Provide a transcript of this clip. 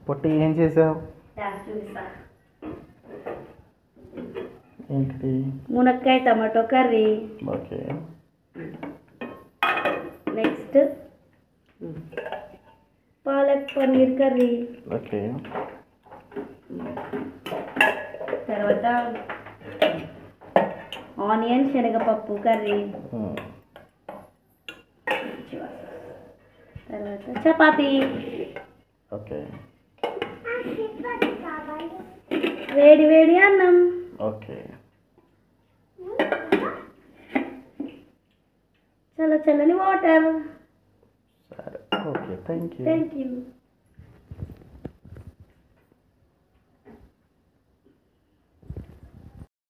పొట్టి ఏం చేసావు దా, చూపిస్తా ఏంటిది మునక్కాయ tomato curry okay next palak paneer curry okay తర్వాత ఆనియన్ శనగపప్పు కర్రీ మ్మ్. తర్వాత చపాతీ ఓకే వేడి వేడి అన్నం ఓకే చల్ల చల్లని వాటర్ సరే okay thank you thank you